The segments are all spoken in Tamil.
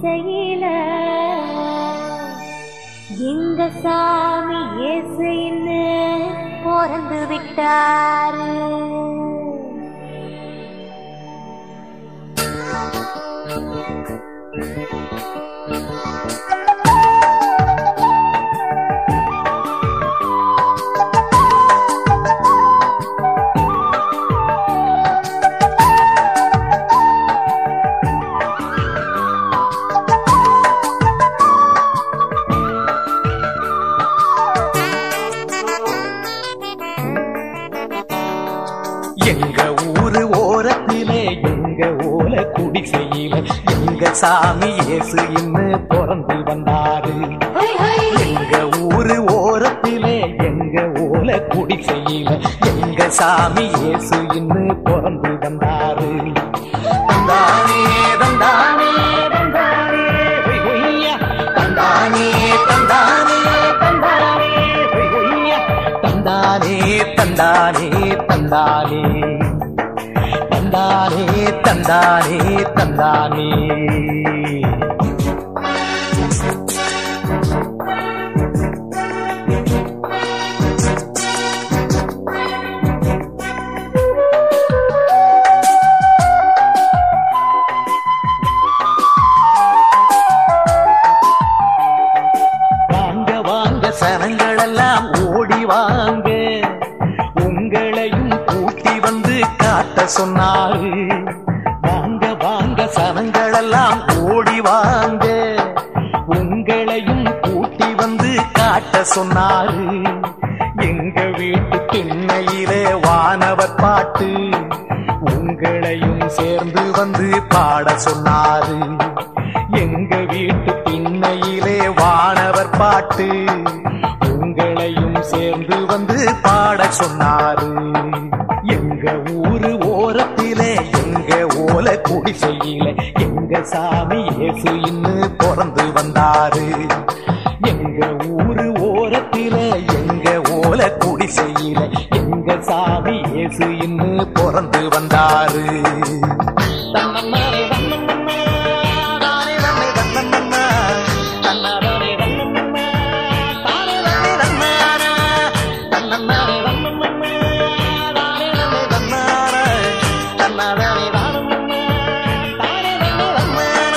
குடிசையில எங்க சாமி இயேசுன்னு பிறந்து விட்டாரு எங்க ஊரு ஓரத்திலே எங்க ஓல குடிசையில எங்க சாமி இயேசு இன்னு பிறந்து வந்தாரு எங்க ஊரு ஓரத்திலே எங்க ஓல குடிசையில எங்க சாமி இயேசு இன்னு பிறந்து வந்தாரு தந்தானே தந்தானே தந்தானே ஹொய் ஹொய்யா. தந்தானே தந்தானே தந்தானே ஹொய் ஹொய்யா. தந்தானே தந்தானே தந்தானே தந்தானே தந்தானே தந்தானே வாங்க வாங்க சனங்களெல்லாம் ஓடி வாங்க உங்களையும் கூட்டி வந்து காட்ட சொன்னாரு வாங்க வாங்க சனங்களெல்லாம் ஓடி வாங்க உங்களையும் கூட்டி வந்து காட்ட சொன்னாரு எங்க வீட்டு திண்ணையிலே வானவர் பாட்டு உங்களையும் சேர்ந்து வந்து பாட சொன்னாரு எங்க வீட்டு திண்ணையிலே வானவர் பாட்டு உங்களையும் சேர்ந்து வந்து பாட சொன்னாரு எங்க ஊரு ஓரத்திலே எங்க ஓல குடிசையில எங்க சாமி இயேசு இன்னு பிறந்து வந்தாரு எங்க ஊரு ஓரத்திலே எங்க ஓல குடிசையில எங்க சாமி இயேசு இன்னு பிறந்து வந்தாரு தன்னன்னாரே தன்னன்னன்னா, தானே தன்னை தன்னன்னன்னா, தன்னாரே தன்னன்னன்னா, தானே தன்னை தன்னாரா, தன்னன்னாரே தன்னன்னன்னா, தானே தன்னை தன்னாரா, தன்னாரே தானன்னன்னா, தானே தன்னை தன்னாரா.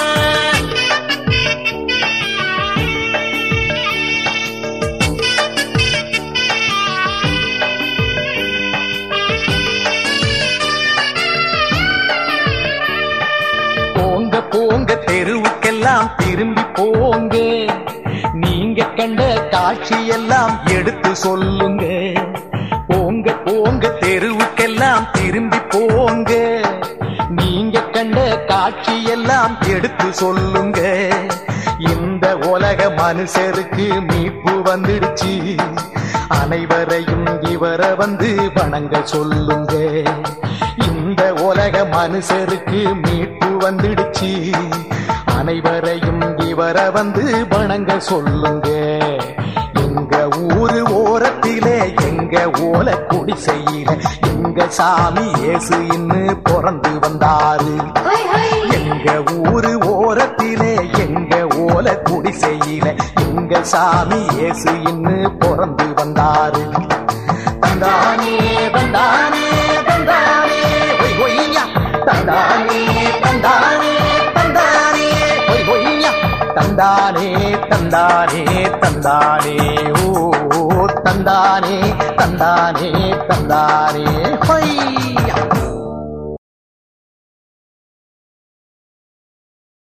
போங்க போங்க தெருவுக்கெல்லாம் திரும்பி போங்க நீங்க கண்ட காட்சியெல்லாம் எடுத்து சொல்லுங்க போங்க போங்க தெருவுக்கெல்லாம் திரும்பி போங்க நீங்க கண்ட காட்சியெல்லாம் எடுத்து சொல்லுங்க இந்த உலக மனுஷருக்கு மீட்பு வந்துடுச்சு அனைவரையும் இவரை வந்து வணங்க சொல்லுங்க இந்த உலக மனுஷருக்கு மீட்பு வந்துடுச்சு அனைவரையும் இவரை வந்து வணங்க சொல்லுங்க எங்க ஊரு ஓரத்திலே எங்க ஓல குடிசையில எங்க சாமி இயேசு இன்னு பிறந்து வந்தாரு எங்க ஊரு ஓரத்திலே எங்க ஓல குடிசையில எங்க சாமி இயேசு இன்னு பிறந்து வந்தாரு தந்தானே தந்தானே தந்தானே ஹொய் ஹொய்யா தந்தானே தந்தானே தந்தானே ஹொய் ஹொய்யா தந்தானே தந்தானே தந்தானே ஓ தந்தானே தந்தானே தந்தானே ஹொய்யா